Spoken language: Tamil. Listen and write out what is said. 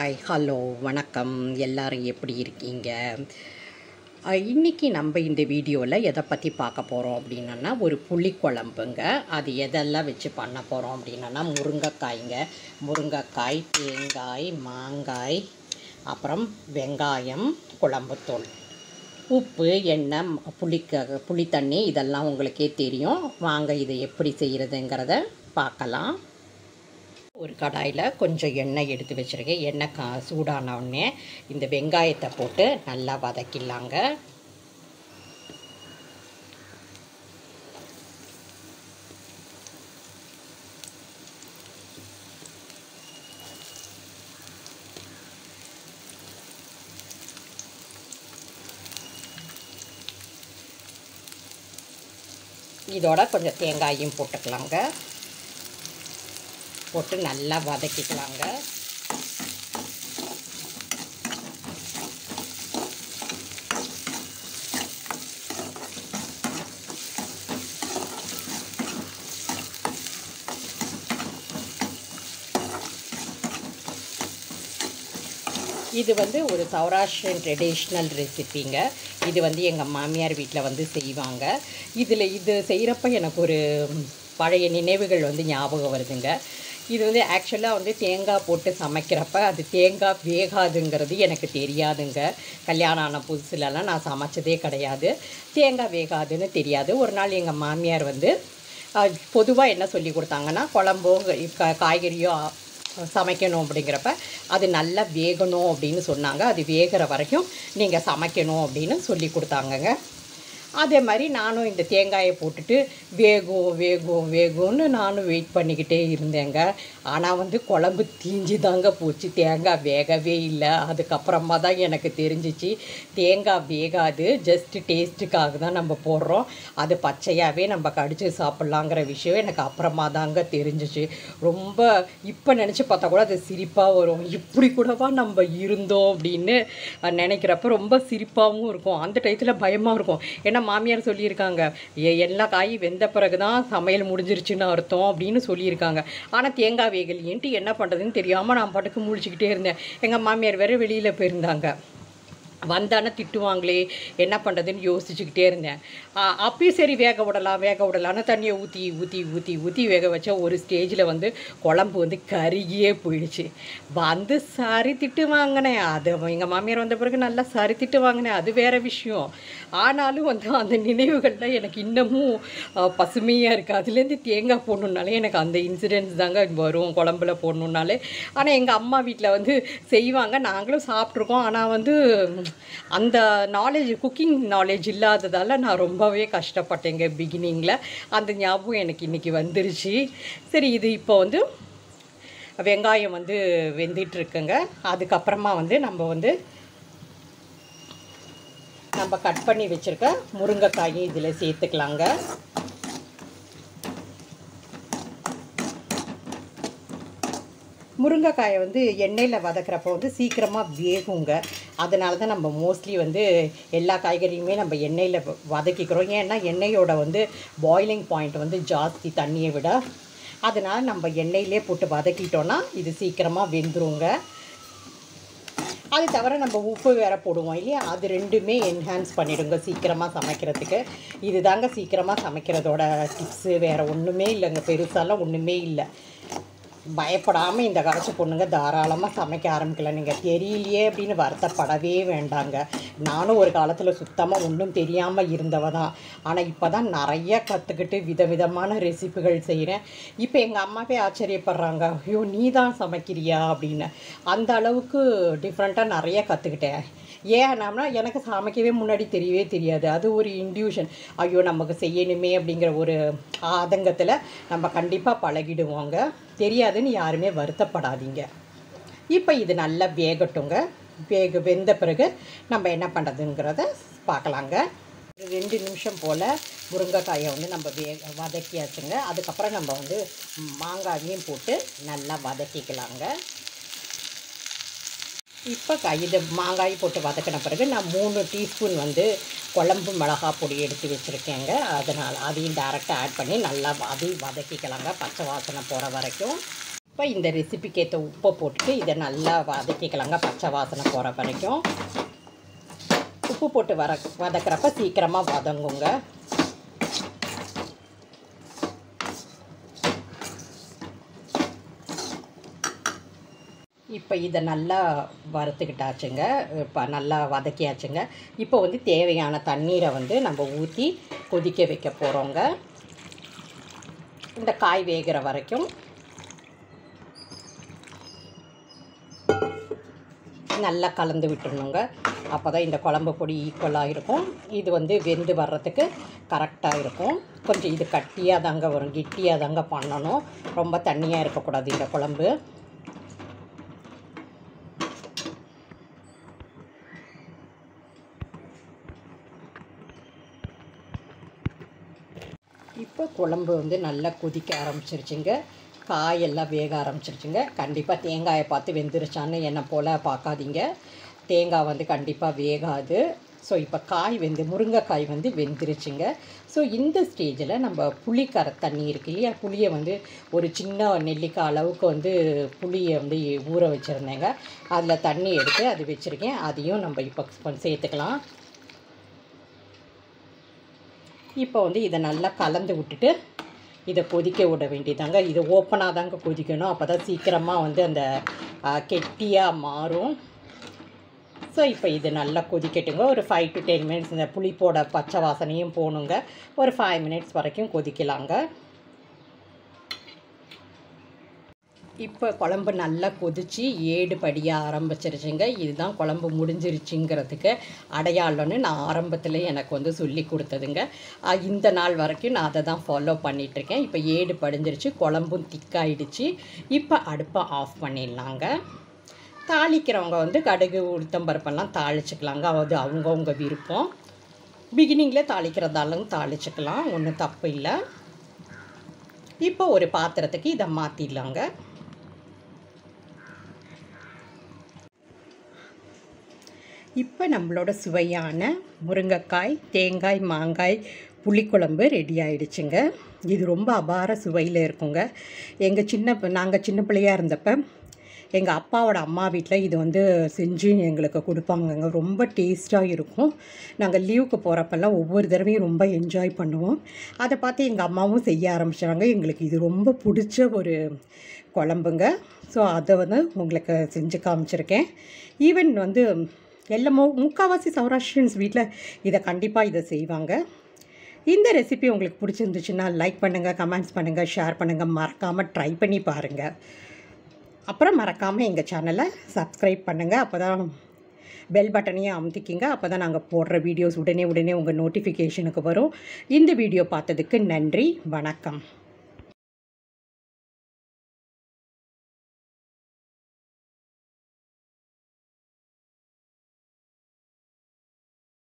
ஹாய் ஹலோ வணக்கம் எல்லாரும் எப்படி இருக்கீங்க அஹ், இன்னைக்கு நம்ம இந்த வீடியோவில் எதை பற்றி பார்க்க போகிறோம் அப்படின்னா ஒரு புளிக்குழம்புங்க அது எதெல்லாம் வச்சு பண்ண போகிறோம் அப்படின்னா முருங்கைக்காய்ங்க முருங்கைக்காய் தேங்காய் மாங்காய் அப்புறம் வெங்காயம் குழம்புத்தூள் உப்பு எண்ணெய் புளிக்க புளி தண்ணி இதெல்லாம் உங்களுக்கே தெரியும் வாங்க இதை எப்படி செய்கிறதுங்கிறத பார்க்கலாம் ஒரு கடாயில் கொஞ்சம் எண்ணெய் எடுத்து வச்சுருக்கேன் எண்ணெய் கா சூடான உடனே இந்த வெங்காயத்தை போட்டு நல்லா வதக்கிடலாங்க இதோட கொஞ்சம் தேங்காயும் போட்டுக்கலாங்க போட்டு நல்லா வதக்கிக்கலாங்க இது வந்து ஒரு சௌராஷ்டிரன் ட்ரெடிஷ்னல் ரெசிபிங்க இது வந்து எங்கள் மாமியார் வீட்டில் வந்து செய்வாங்க இதில் இது செய்கிறப்ப எனக்கு ஒரு பழைய நினைவுகள் வந்து ஞாபகம் வருதுங்க இது வந்து ஆக்சுவலாக வந்து தேங்காய் போட்டு சமைக்கிறப்ப அது தேங்காய் வேகாதுங்கிறது எனக்கு தெரியாதுங்க கல்யாணம் ஆன புதுசுலலாம் நான் சமைச்சதே கிடையாது தேங்காய் வேகாதுன்னு தெரியாது ஒரு நாள் எங்கள் மாமியார் வந்து பொதுவாக என்ன சொல்லி கொடுத்தாங்கன்னா குழம்போ க- காய்கறியோ சமைக்கணும் அப்படிங்கிறப்ப அது நல்லா வேகணும் அப்படின்னு சொன்னாங்க அது வேகிற வரைக்கும் நீங்கள் சமைக்கணும் அப்படின்னு சொல்லி கொடுத்தாங்கங்க அதே மாதிரி நானும் இந்த தேங்காயை போட்டுட்டு வேகும் வேகும் வேகும்னு நானும் வெயிட் பண்ணிக்கிட்டே இருந்தேங்க ஆனால் வந்து குழம்பு தீஞ்சு தாங்க போச்சு தேங்காய் வேகவே இல்லை அதுக்கப்புறமா தான் எனக்கு தெரிஞ்சிச்சு தேங்காய் வேகாது ஜஸ்ட் டேஸ்ட்டுக்காக தான் நம்ம போடுறோம் அது பச்சையாகவே நம்ம கடிச்சு சாப்பிட்லாங்கிற விஷயம் எனக்கு அப்புறமா தாங்க தெரிஞ்சிச்சு ரொம்ப இப்போ நினச்சி பார்த்தா கூட அது சிரிப்பாக வரும் இப்படி கூடவா நம்ம இருந்தோம் அப்படின்னு நினைக்கிறப்ப ரொம்ப சிரிப்பாகவும் இருக்கும் அந்த டயத்தில் பயமாக இருக்கும் ஏன்னா மாமியார் சொல்லியிருக்காங்க எ- எல்லா காயும் வெந்த பிறகு தான் சமையல் முடிஞ்சிருச்சுன்னு அர்த்தம் அப்படின்னு சொல்லியிருக்காங்க ஆனால் தேங்காய் வேகலையேன்ட்டு என்ன பண்ணுறதுன்னு தெரியாமல் நான் பாட்டுக்கு முழிச்சுக்கிட்டே இருந்தேன் எங்கள் மாமியார் வேறு வெளியில் போயிருந்தாங்க வந்தானே திட்டுவாங்களே என்ன பண்ணுறதுன்னு யோசிச்சுக்கிட்டே இருந்தேன் ஆ, அப்பயும் சரி வேக விடலாம் வேக விடலான்னு தண்ணியை ஊற்றி ஊற்றி ஊற்றி ஊற்றி வேக வச்சா ஒரு ஸ்டேஜில் வந்து குழம்பு வந்து கருகியே போயிடுச்சு வந்து சரி திட்டு வாங்கினேன் அது எங்கள் மாமியார் வந்த பிறகு நல்லா சரி திட்டு வாங்கினேன் அது வேற விஷயம் ஆனாலும் வந்து அந்த நினைவுகள்லாம் எனக்கு இன்னமும் பசுமையாக இருக்குது அதுலேருந்து தேங்காய் போடணுன்னாலே எனக்கு அந்த இன்சிடென்ட்ஸ் தாங்க வரும் குழம்புல போடணுன்னாலே ஆனால் எங்கள் அம்மா வீட்டில் வந்து செய்வாங்க நாங்களும் சாப்பிட்ருக்கோம் ஆனால் வந்து ம், அந்த நாலேஜ் குக்கிங் நாலேஜ் இல்லாததால் நான் ரொம்பவே கஷ்டப்பட்டேங்க பிகினிங்கில் அந்த ஞாபகம் எனக்கு இன்றைக்கி வந்துருச்சு சரி இது இப்போ வந்து வெங்காயம் வந்து வெந்துட்டுருக்குங்க அதுக்கப்புறமா வந்து நம்ம வந்து நம்ம கட் பண்ணி வச்சுருக்க முருங்கைக்காயும் இதில் சேர்த்துக்கலாங்க முருங்கைக்காயை வந்து எண்ணெயில் வதக்குறப்போ வந்து சீக்கிரமாக வேகுங்க அதனால தான் நம்ம மோஸ்ட்லி வந்து எல்லா காய்கறியுமே நம்ம எண்ணெயில் வதக்கிக்கிறோம் ஏன்னா எண்ணெயோட வந்து பாய்லிங் பாயிண்ட் வந்து ஜாஸ்தி தண்ணியை விட அதனால் நம்ம எண்ணெயிலே போட்டு வதக்கிட்டோன்னா இது சீக்கிரமாக வெந்துருங்க அது தவிர நம்ம உப்பு வேற போடுவோம் இல்லையா அது ரெண்டுமே என்ஹான்ஸ் பண்ணிடுங்க சீக்கிரமாக சமைக்கிறதுக்கு இதுதாங்க சீக்கிரமாக சமைக்கிறதோட டிப்ஸு வேறு ஒன்றுமே இல்லைங்க பெருசாலாம் ஒன்றுமே இல்லை பயப்படாமல் இந்த காலத்து பொண்ணுங்க தாராளமாக சமைக்க ஆரம்பிக்கலாம் நீங்கள் தெரியலையே அப்படின்னு வருத்தப்படவே வேண்டாங்க நானும் ஒரு காலத்தில் சுத்தமாக ஒன்றும் தெரியாமல் இருந்தவ தான் ஆனால் இப்போ தான் நிறைய கற்றுக்கிட்டு விதவிதமான ரெசிபிகள் செய்கிறேன் இப்போ எங்கள் அம்மாவே ஆச்சரியப்படுறாங்க ஐயோ நீ தான் சமைக்கிறியா அப்படின்னு அந்த அளவுக்கு டிஃப்ரெண்ட்டாக நிறைய கற்றுக்கிட்டேன் ஏன்னாம்னா எனக்கு சமைக்கவே முன்னாடி தெரியவே தெரியாது அது ஒரு இன்டியூஷன் ஐயோ நமக்கு செய்யணுமே அப்படிங்கிற ஒரு ஆதங்கத்தில் நம்ம கண்டிப்பாக பழகிடுவோங்க தெரியாதுன்னு யாருமே வருத்தப்படாதீங்க இப்போ இது நல்லா வேகட்டுங்க வேக வெந்த பிறகு நம்ம என்ன பண்ணுறதுங்கிறத பார்க்கலாங்க ஒரு ரெண்டு நிமிஷம் போல் முருங்கைக்காயை வந்து நம்ம வே வதக்கியாச்சுங்க அதுக்கப்புறம் நம்ம வந்து மாங்காயையும் போட்டு நல்லா வதக்கிக்கலாங்க இப்போ க இது மாங்காய் போட்டு வதக்கின பிறகு நான் மூணு டீஸ்பூன் வந்து குழம்பு மிளகா பொடி எடுத்து வச்சுருக்கேங்க அதனால் அதையும் டேரெக்டாக ஆட் பண்ணி நல்லா அதையும் வதக்கிக்கலாங்க பச்சை வாசனை போகிற வரைக்கும் இப்போ இந்த ரெசிபிக்கு ஏற்ற உப்பை போட்டுட்டு இதை நல்லா வதக்கிக்கலாங்க பச்சை வாசனை போகிற வரைக்கும் உப்பு போட்டு வர வதக்கிறப்ப சீக்கிரமாக வதங்குங்க இப்போ இதை நல்லா வறுத்துக்கிட்டாச்சுங்க இப்போ நல்லா வதக்கியாச்சுங்க இப்போ வந்து தேவையான தண்ணீரை வந்து நம்ம ஊற்றி கொதிக்க வைக்க போகிறோங்க இந்த காய் வேகிற வரைக்கும் நல்லா கலந்து விட்டுடணுங்க அப்போ தான் இந்த குழம்பு பொடி ஈக்குவலாக இருக்கும் இது வந்து வெந்து வர்றதுக்கு கரெக்டாக இருக்கும் கொஞ்சம் இது கட்டியாக தாங்க வரும் கெட்டியாக தாங்க பண்ணணும் ரொம்ப தண்ணியாக இருக்கக்கூடாது இந்த குழம்பு இப்போ குழம்பு வந்து நல்லா கொதிக்க ஆரம்பிச்சிருச்சுங்க காயெல்லாம் வேக ஆரம்பிச்சிருச்சுங்க கண்டிப்பாக தேங்காயை பார்த்து வெந்துருச்சான்னு என்னை போல் பார்க்காதீங்க தேங்காய் வந்து கண்டிப்பாக வேகாது ஸோ இப்போ காய் வெந்து முருங்கைக்காய் வந்து வெந்துருச்சுங்க ஸோ இந்த ஸ்டேஜில் நம்ம புளி கர தண்ணி இருக்கு இல்லையா புளியை வந்து ஒரு சின்ன நெல்லிக்காய் அளவுக்கு வந்து புளியை வந்து ஊற வச்சுருந்தேங்க அதில் தண்ணி எடுத்து அது வச்சுருக்கேன் அதையும் நம்ம இப்போ கொஞ்சம் சேர்த்துக்கலாம் இப்போ வந்து இதை நல்லா கலந்து விட்டுட்டு இதை கொதிக்க விட வேண்டியதாங்க இது ஓப்பனாக தாங்க கொதிக்கணும் அப்போ தான் சீக்கிரமாக வந்து அந்த கெட்டியாக மாறும் ஸோ இப்போ இது நல்லா கொதிக்கட்டுங்க ஒரு ஃபைவ் டு டென் மினிட்ஸ் இந்த புளிப்போட பச்சை வாசனையும் போகணுங்க ஒரு ஃபைவ் மினிட்ஸ் வரைக்கும் கொதிக்கலாங்க இப்போ குழம்பு நல்லா கொதித்து ஏடு படிய ஆரம்பிச்சிருச்சுங்க இதுதான் குழம்பு முடிஞ்சிருச்சுங்கிறதுக்கு அடையாளம்னு நான் ஆரம்பத்தில் எனக்கு வந்து சொல்லி கொடுத்ததுங்க அஹ் இந்த நாள் வரைக்கும் நான் அதை தான் ஃபாலோ பண்ணிகிட்ருக்கேன் இப்போ ஏடு படிஞ்சிருச்சு குழம்பும் திக்காயிடுச்சு இப்போ அடுப்பை ஆஃப் பண்ணிடலாங்க தாளிக்கிறவங்க வந்து கடுகு உளுத்தம்பருப்பெல்லாம் தாளிச்சுக்கலாங்க அது அவங்கவுங்க விருப்பம் பிகினிங்கில் தாளிக்கிறதாலும் தாளிச்சுக்கலாம் ஒன்றும் தப்பு இல்லை இப்போ ஒரு பாத்திரத்துக்கு இதை மாற்றிடலாங்க இப்போ நம்மளோட சுவையான முருங்கைக்காய் தேங்காய் மாங்காய் புளிக்குழம்பு ரெடி ஆயிடுச்சுங்க இது ரொம்ப அபார சுவையில் இருக்குங்க எங்கள் சின்ன நாங்கள் சின்ன பிள்ளையாக இருந்தப்ப எங்கள் அப்பாவோட அம்மா வீட்டில் இது வந்து செஞ்சு எங்களுக்கு கொடுப்பாங்கங்க ரொம்ப டேஸ்ட்டாக இருக்கும் நாங்கள் லீவுக்கு போகிறப்பெல்லாம் ஒவ்வொரு தடவையும் ரொம்ப என்ஜாய் பண்ணுவோம் அதை பார்த்து எங்கள் அம்மாவும் செய்ய ஆரம்பிச்சாங்க எங்களுக்கு இது ரொம்ப பிடிச்ச ஒரு குழம்புங்க ஸோ அதை வந்து உங்களுக்கு செஞ்சு காமிச்சிருக்கேன் ஈவன் வந்து எல்லாமோ முக்கால்வாசி சௌராஷ்டிரியன்ஸ் வீட்டில் இதை கண்டிப்பாக இதை செய்வாங்க இந்த ரெசிபி உங்களுக்கு பிடிச்சிருந்துச்சுன்னா லைக் பண்ணுங்கள் கமெண்ட்ஸ் பண்ணுங்கள் ஷேர் பண்ணுங்கள் மறக்காமல் ட்ரை பண்ணி பாருங்கள் அப்புறம் மறக்காமல் எங்கள் சேனலை சப்ஸ்கிரைப் பண்ணுங்கள் அப்போ தான் பெல் பட்டனையும் அமுத்திக்கிங்க அப்போ தான் நாங்கள் போடுற வீடியோஸ் உடனே உடனே உங்கள் நோட்டிஃபிகேஷனுக்கு வரும் இந்த வீடியோ பார்த்ததுக்கு நன்றி வணக்கம்